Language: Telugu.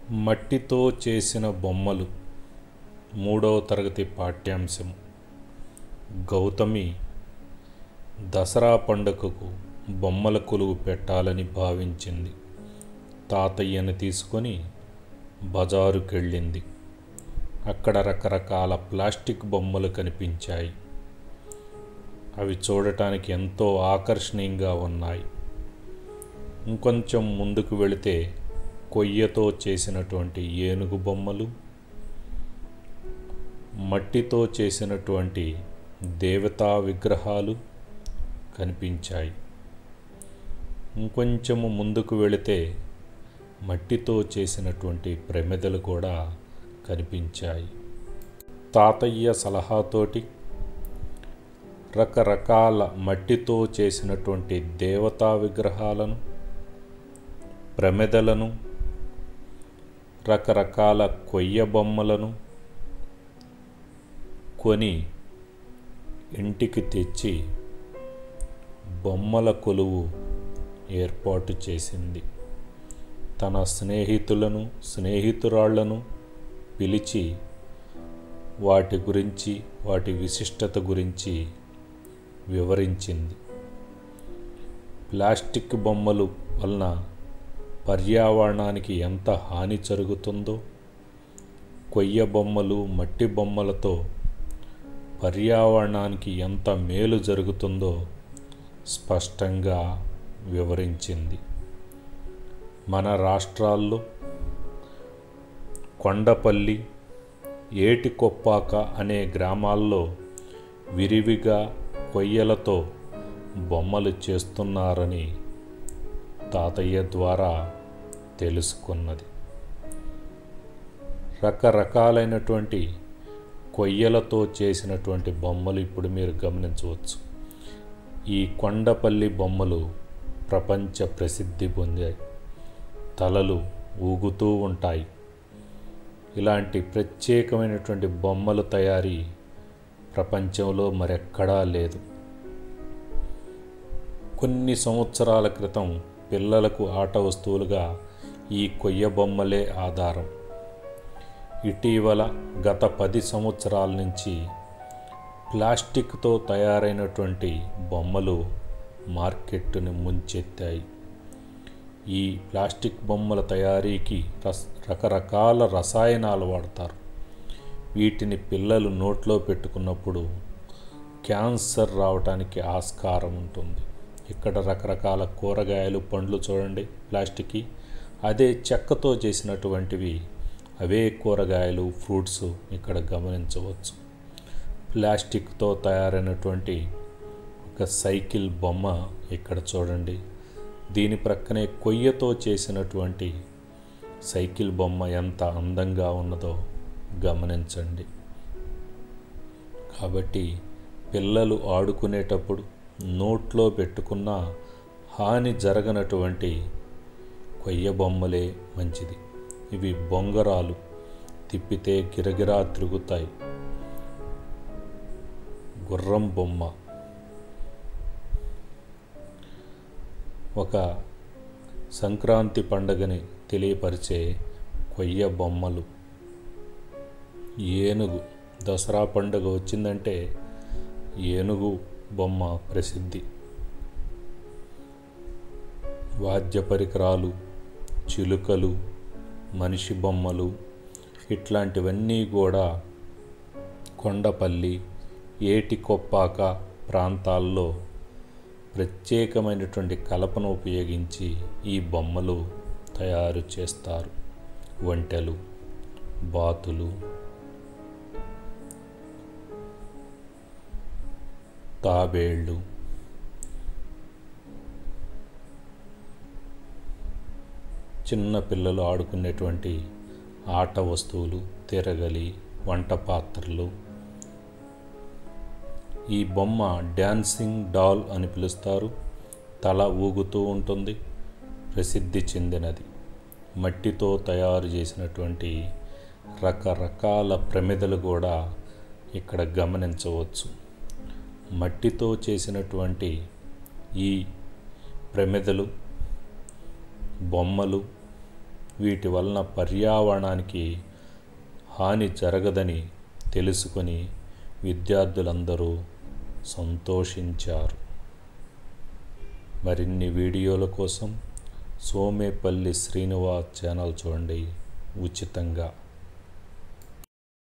మట్టితో చేసిన బొమ్మలు మూడవ తరగతి పాఠ్యాంశం గౌతమి దసరా పండుగకు బొమ్మల కొలువు పెట్టాలని భావించింది తాతయ్యను తీసుకొని బజారుకెళ్ళింది అక్కడ రకరకాల ప్లాస్టిక్ బొమ్మలు కనిపించాయి అవి చూడటానికి ఎంతో ఆకర్షణీయంగా ఉన్నాయి ఇంకొంచెం ముందుకు వెళితే కొయ్యతో చేసినటువంటి ఏనుగు బొమ్మలు మట్టితో చేసినటువంటి దేవతా విగ్రహాలు కనిపించాయి ఇంకొంచెము ముందుకు వెళితే మట్టితో చేసినటువంటి ప్రమిదలు కూడా కనిపించాయి తాతయ్య సలహాతోటి రకరకాల మట్టితో చేసినటువంటి దేవతా విగ్రహాలను ప్రమిదలను రకరకాల కొయ్య బొమ్మలను కొని ఇంటికి తెచ్చి బొమ్మల కొలువు ఏర్పాటు చేసింది తన స్నేహితులను స్నేహితురాళ్లను పిలిచి వాటి గురించి వాటి విశిష్టత గురించి వివరించింది ప్లాస్టిక్ బొమ్మలు వలన పర్యావరణానికి ఎంత హాని జరుగుతుందో కొయ్య బొమ్మలు మట్టి బొమ్మలతో పర్యావరణానికి ఎంత మేలు జరుగుతుందో స్పష్టంగా వివరించింది మన రాష్ట్రాల్లో కొండపల్లి ఏటికొప్పాక అనే గ్రామాల్లో విరివిగా కొయ్యలతో బొమ్మలు చేస్తున్నారని తాతయ్య ద్వారా తెలుసుకున్నది రకరకాలైనటువంటి కొయ్యలతో చేసినటువంటి బొమ్మలు ఇప్పుడు మీరు గమనించవచ్చు ఈ కొండపల్లి బొమ్మలు ప్రపంచ ప్రసిద్ధి పొందాయి తలలు ఊగుతూ ఉంటాయి ఇలాంటి ప్రత్యేకమైనటువంటి బొమ్మల తయారీ ప్రపంచంలో మరెక్కడా లేదు కొన్ని సంవత్సరాల క్రితం పిల్లలకు ఆట వస్తువులుగా ఈ కొయ్య బొమ్మలే ఆధారం ఇటీవల గత పది సంవత్సరాల నుంచి ప్లాస్టిక్తో తయారైనటువంటి బొమ్మలు మార్కెట్ను ముంచెత్తాయి ఈ ప్లాస్టిక్ బొమ్మల తయారీకి రస్ రకరకాల రసాయనాలు వాడతారు వీటిని పిల్లలు నోట్లో పెట్టుకున్నప్పుడు క్యాన్సర్ రావడానికి ఆస్కారం ఉంటుంది ఇక్కడ రకరకాల కూరగాయలు పండ్లు చూడండి ప్లాస్టిక్ అదే చెక్కతో చేసినటువంటివి అవే కూరగాయలు ఫ్రూట్స్ ఇక్కడ గమనించవచ్చు ప్లాస్టిక్తో తయారైనటువంటి ఒక సైకిల్ బొమ్మ ఇక్కడ చూడండి దీని ప్రక్కనే కొయ్యతో చేసినటువంటి సైకిల్ బొమ్మ ఎంత అందంగా ఉన్నదో గమనించండి కాబట్టి పిల్లలు ఆడుకునేటప్పుడు నోట్లో పెట్టుకున్న హాని జరగనటువంటి కొయ్య బొమ్మలే మంచిది ఇవి బొంగరాలు తిప్పితే గిరగిరా తిరుగుతాయి గుర్రం బొమ్మ ఒక సంక్రాంతి పండుగని తెలియపరిచే కొయ్య బొమ్మలు ఏనుగు దసరా పండుగ వచ్చిందంటే ఏనుగు బొమ్మ ప్రసిద్ధి వాద్య పరికరాలు చిలుకలు మనిషి బొమ్మలు ఇట్లాంటివన్నీ కూడా కొండపల్లి ఏటికొప్పాక ప్రాంతాల్లో ప్రత్యేకమైనటువంటి కలపను ఉపయోగించి ఈ బొమ్మలు తయారు చేస్తారు వంటలు బాతులు తాబేళ్ళు చిన్న పిల్లలు ఆడుకునేటువంటి ఆట వస్తువులు తిరగలి వంట పాత్రలు ఈ బొమ్మ డ్యాన్సింగ్ డాల్ అని పిలుస్తారు తల ఊగుతూ ఉంటుంది ప్రసిద్ధి చెందినది మట్టితో తయారు చేసినటువంటి రకరకాల ప్రమిదలు కూడా ఇక్కడ గమనించవచ్చు మట్టితో చేసినటువంటి ఈ ప్రమిదలు బొమ్మలు వీటి వలన పర్యావరణానికి హాని జరగదని తెలుసుకొని విద్యార్థులందరూ సంతోషించారు మరిన్ని వీడియోల కోసం సోమేపల్లి శ్రీనివాస్ ఛానల్ చూడండి ఉచితంగా